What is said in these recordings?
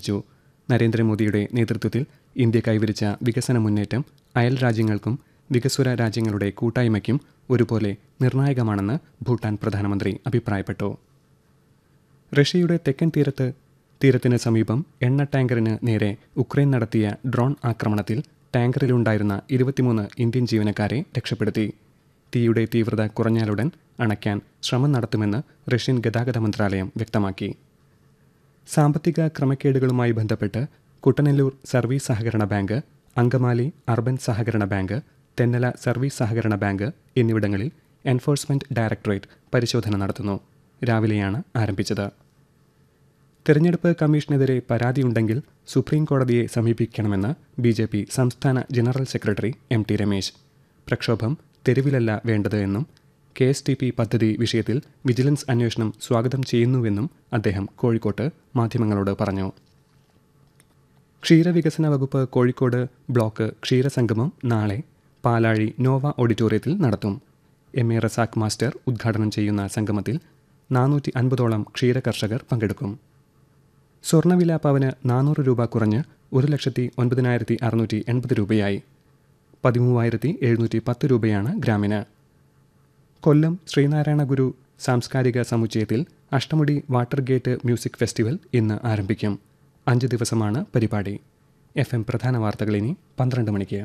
അറിയിച്ചു നരേന്ദ്രമോദിയുടെ നേതൃത്വത്തിൽ ഇന്ത്യ കൈവരിച്ച വികസന മുന്നേറ്റം അയൽ രാജ്യങ്ങൾക്കും വികസ്വര രാജ്യങ്ങളുടെ കൂട്ടായ്മയ്ക്കും ഒരുപോലെ നിർണായകമാണെന്ന് ഭൂട്ടാൻ പ്രധാനമന്ത്രി അഭിപ്രായപ്പെട്ടു റഷ്യയുടെ തെക്കൻ തീരത്ത് തീരത്തിന് സമീപം എണ്ണ ടാങ്കറിന് നേരെ ഉക്രൈൻ നടത്തിയ ഡ്രോൺ ആക്രമണത്തിൽ ടാങ്കറിലുണ്ടായിരുന്ന ഇരുപത്തിമൂന്ന് ഇന്ത്യൻ ജീവനക്കാരെ രക്ഷപ്പെടുത്തി തീയുടെ തീവ്രത കുറഞ്ഞാലുടൻ അണയ്ക്കാൻ ശ്രമം നടത്തുമെന്ന് റഷ്യൻ ഗതാഗത മന്ത്രാലയം വ്യക്തമാക്കി സാമ്പത്തിക ക്രമക്കേടുകളുമായി ബന്ധപ്പെട്ട് കുട്ടനെല്ലൂർ സർവീസ് സഹകരണ ബാങ്ക് അങ്കമാലി അർബൻ സഹകരണ ബാങ്ക് തെന്നല സർവീസ് സഹകരണ ബാങ്ക് എന്നിവിടങ്ങളിൽ എൻഫോഴ്സ്മെന്റ് ഡയറക്ടറേറ്റ് പരിശോധന നടത്തുന്നു രാവിലെയാണ് ആരംഭിച്ചത് തെരഞ്ഞെടുപ്പ് കമ്മീഷനെതിരെ പരാതിയുണ്ടെങ്കിൽ സുപ്രീം കോടതിയെ സമീപിക്കണമെന്ന് ബി ജെ പി സംസ്ഥാന general secretary M T Ramesh പ്രക്ഷോഭം തെരുവിലല്ല വേണ്ടത് എന്നും കെ എസ് ടി പി പദ്ധതി വിഷയത്തിൽ വിജിലൻസ് അന്വേഷണം സ്വാഗതം ചെയ്യുന്നുവെന്നും അദ്ദേഹം കോഴിക്കോട്ട് മാധ്യമങ്ങളോട് പറഞ്ഞു ക്ഷീരവികസന വകുപ്പ് കോഴിക്കോട് ബ്ലോക്ക് ക്ഷീരസംഗമം നാളെ പാലാഴി നോവ ഓഡിറ്റോറിയത്തിൽ നടത്തും എം എ റസാഖ് മാസ്റ്റർ ഉദ്ഘാടനം ചെയ്യുന്ന സംഗമത്തിൽ നാനൂറ്റി അൻപതോളം ക്ഷീരകർഷകർ പങ്കെടുക്കും സ്വർണ്ണവില പവന് നാനൂറ് രൂപ കുറഞ്ഞ് ഒരു ലക്ഷത്തി ഒൻപതിനായിരത്തി അറുന്നൂറ്റി എൺപത് രൂപയായി പതിമൂവായിരത്തി എഴുന്നൂറ്റി പത്ത് രൂപയാണ് ഗ്രാമിന് കൊല്ലം ശ്രീനാരായണ ഗുരു സാംസ്കാരിക സമുച്ചയത്തിൽ Ashtamudi water gate music festival ഇന്ന് ആരംഭിക്കും അഞ്ച് ദിവസമാണ് പരിപാടി എഫ് എം പ്രധാന വാർത്തകൾ ഇനി പന്ത്രണ്ട് മണിക്ക്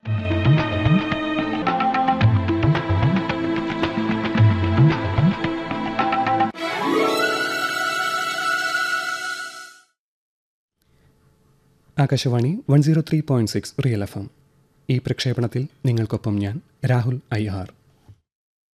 Akashvani one zero three point six real F M ഈ പ്രക്ഷേപണത്തിൽ നിങ്ങൾക്കൊപ്പം ഞാൻ രാഹുൽ ഐ ആർ